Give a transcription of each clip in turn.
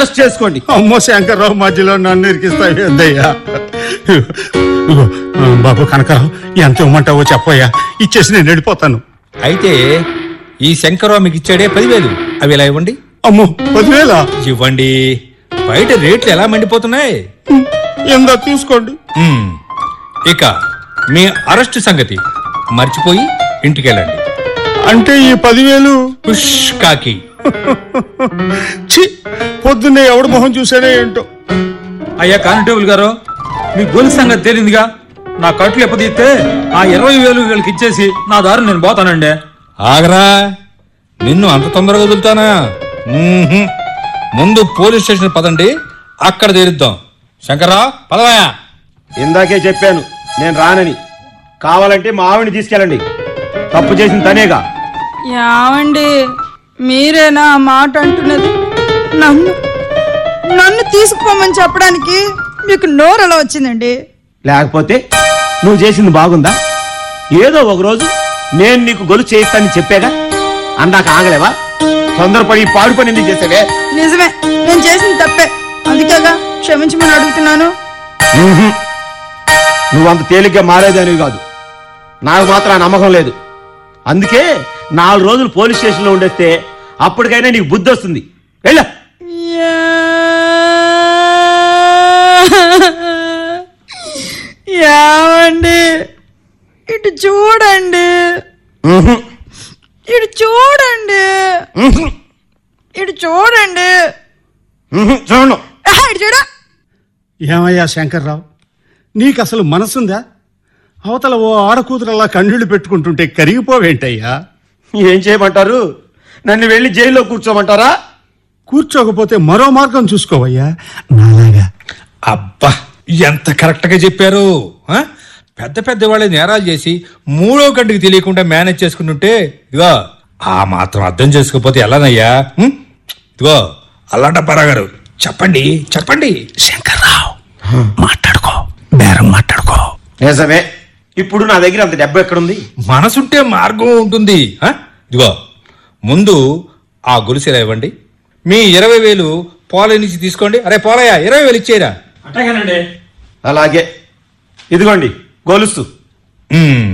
Arrest చేసుకోండి అమ్మో శంకర్రావు మధ్యలో నన్ను ఇరికిస్తావు ఏందయ్యా ఇగో, బాబు కనకరావు ఎంత ఇవ్వమంటావో చెప్పయ్యా ఇచ్చేసి నేను వెళ్ళిపోతాను అయితే ఈ శంకర్రావు మీకు ఇచ్చాడే పదివేలు అవి ఇలా ఇవ్వండి అమ్మో పదివేల ఇవ్వండి బయట రేట్లు ఎలా మండిపోతున్నాయి ఎందా తీసుకోండి ఉమ్, ఇక మీ అరెస్ట్ సంగతి మర్చిపోయి ఇంటికి వెళ్ళండి అంటే ఈ పదివేలు పుష్ కాకి ఛీ పొద్దున్నే ఎవడు మొహం చూసానే ఏంటో అయ్యా కానిటేబుల్ గారు మీ గొలుసు సంగతి తేలిందిగా నా కట్లు ఎప్పదీస్తే ఆ ఇరవై వేలు వీళ్ళకి ఇచ్చేసి నా దారి నేను పోతానండి ఆగరా నిన్ను అంత తొందరగా వదులుతానా మ్మ్హ్మ్. ముందు పోలీస్ స్టేషన్ పదండి అక్కడ తీరుద్దాం శంకర్రావు పదవయా ఇందాకే చెప్పాను నేను రానని కావాలంటే మా ఆవిడని తీసుకెళ్ళండి తప్పు చేసిన తనేగా యావండి మీరేనా ఆ మాట అంటున్నది నన్ను నన్ను తీసుకుపోమని చెప్పడానికి మీకు నోరు ఎలా వచ్చిందండి లేకపోతే నువ్వు చేసింది బాగుందా ఏదో ఒక రోజు నేను నీకు గొలుసు చేయిస్తానని చెప్పాగా అందాక ఆగలేవా తొందరపడి ఈ పాడు పని ఎందుకు చేసావే నిజమే నేను చేసింది తప్పే అందుకేగా క్షమించమని అడుగుతున్నాను మ్మ్హ్మ్. నువ్వు అంత తేలిగ్గా మారేదానివి కాదు నాకు మాత్రం ఆ నమ్మకం లేదు అందుకే నాలుగు రోజులు పోలీస్ స్టేషన్లో ఉండేస్తే అప్పటికైనా నీకు బుద్ధి వస్తుంది వెళ్ళ యావండి ఇటు చూడండి ఇటు చూడండి ఇటు చూడండి చూడండి ఆహా, ఇటు చూడ ఏమయ్యా శంకర్రావు నీకు అసలు మనసుందా అవతల ఓ ఆడకూతురలా కన్నీళ్లు పెట్టుకుంటుంటే కరిగిపోవేంటయ్యా ఏం చేయమంటారు నన్ను వెళ్ళి జైల్లో కూర్చోమంటారా కూర్చోకపోతే మరో మార్గం చూసుకోవయ్యా నాలాగా అబ్బా ఎంత కరెక్ట్ గా చెప్పారు ఆ? పెద్ద పెద్ద వాళ్ళే నేరాలు చేసి మూడో గంటకి తెలియకుండా మేనేజ్ చేసుకుంటుంటే ఇగో ఆ మాత్రం అర్థం చేసుకోకపోతే ఎలానయ్యా ఉం? ఇగో అల్లాటప్పారా గారు చెప్పండి చెప్పండి శంకర్రావు మాట్లాడుకో బేరం మాట్లాడుకో నిజమే ఇప్పుడు నా దగ్గర అంత డబ్బు ఎక్కడుంది మనసుంటే మార్గం ఉంటుంది ఆ? ఇదిగో ముందు ఆ గొలుసులా ఇవ్వండి మీ ఇరవై వేలు పోలే నుంచి తీసుకోండి అరే పోలయ్య ఇరవై వేలు ఇచ్చేయరా అట్టగానండి అలాగే ఇదిగోండి గొలుసు మ్మ్.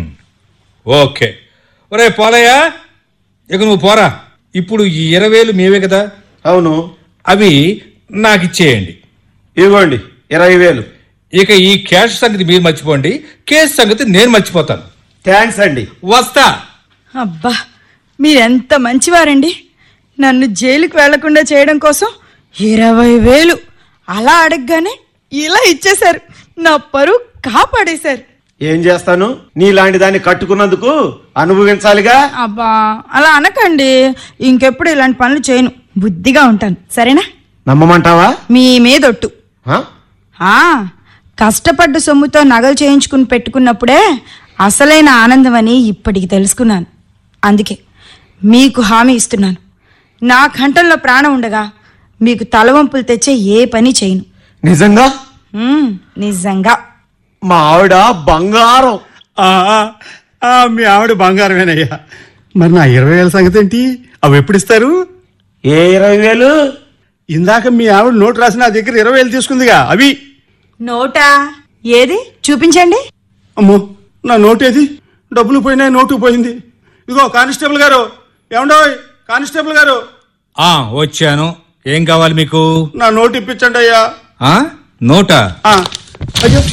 ఓకే ఒరే పోలయ్య ఇక నువ్వు పోరా ఇప్పుడు ఈ ఇరవై వేలు మేవే కదా అవును అవి నాకు ఇచ్చేయండి ఇదిగోండి ఇరవై వేలు ఇక ఈ క్యాష్ సంగతి మీరు మర్చిపోండి కేసు సంగతి నేను మర్చిపోతాను థ్యాంక్స్ అండి వస్తా అబ్బా మీరెంత మంచివారండి నన్ను జైలుకి వెళ్లకుండా చేయడం కోసం ఇరవై వేలు అలా అడగగానే ఇలా ఇచ్చేశారు నా పరువు కాపాడేశారు ఏం చేస్తాను నీలాంటి దాన్ని కట్టుకున్నందుకు అనుభవించాలిగా అబ్బా అలా అనకండి ఇంకెప్పుడు ఇలాంటి పనులు చేయను బుద్ధిగా ఉంటాను సరేనా నమ్మమంటావా మీ మీదొట్టు హ? ఆ కష్టపడ్డ సొమ్ముతో నగలు చేయించుకుని పెట్టుకున్నప్పుడే అసలైన ఆనందం అని ఇప్పటికి తెలుసుకున్నాను అందుకే మీకు హామీ ఇస్తున్నాను నా కంఠంలో ప్రాణం ఉండగా మీకు తలవంపులు తెచ్చే ఏ పని చేయను నిజంగా మ్మ్, నిజంగా మా ఆవిడ బంగారం ఆ, ఆ, ఆ, మీ ఆవిడ బంగారమేనయ్యా మరి నా ఇరవై వేల సంగతి ఏంటి అవి ఎప్పుడు ఇస్తారు ఏ ఇరవై వేలు ఇందాక మీ ఆవిడ నోటు రాసి నా దగ్గర ఇరవై వేలు తీసుకుందిగా అవి నోటా ఏది చూపించండి అమ్మో నా నోటు ఏది డబ్బులు పోయినాయి నోటు పోయింది ఇదిగో కానిస్టేబుల్ గారు ఏమండో కానిస్టేబుల్ గారు ఆ వచ్చాను ఏం కావాలి మీకు నా నోటు ఇప్పించండి అయ్యా ఆ నోటా ఆ, అయ్యో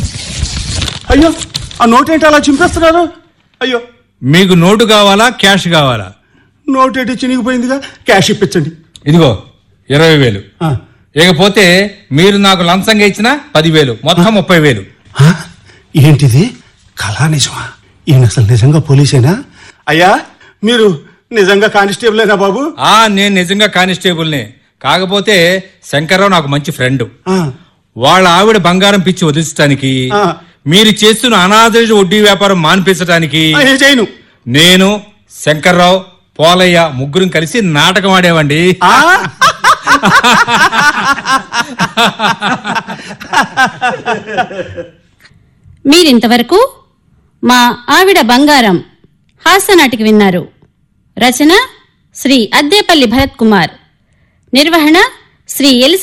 అయ్యో ఆ నోటు ఏంటి అలా చింపేస్తున్నారు అయ్యో మీకు నోటు కావాలా క్యాష్ కావాలా నోటు ఏంటి చినిగిపోయిందిగా క్యాష్ ఇప్పించండి ఇదిగో ఇరవై వేలు ఆ, ఇకపోతే మీరు నాకు లంచంగా ఇచ్చిన పదివేలు మొత్తం ముప్పై వేలు ఆ, ఏంటిది కళా నిజమా ఈయన అసలు నిజంగా పోలీసేనా అయ్యా మీరు నిజంగా కానిస్టేబులేనా బాబు ఆ నేను నిజంగా కానిస్టేబుల్ని కాకపోతే శంకర్రావు నాకు మంచి ఫ్రెండ్ ఆ, వాళ్ళ ఆవిడ బంగారం పిచ్చి వదిలించడానికి ఆ. మీరు చేస్తున్న అనాథరిత వడ్డీ వ్యాపారం మాన్పించడానికి ఆ, ఏ చేయను నేను శంకర్రావు పోలయ్య ముగ్గురం కలిసి నాటకం ఆడేవండి ఆ, మీరింతవరకు మా ఆవిడ బంగారం హాస్యనాటికి విన్నారు రచన శ్రీ అద్దేపల్లి భరత్ కుమార్ నిర్వహణ శ్రీ ఎలిస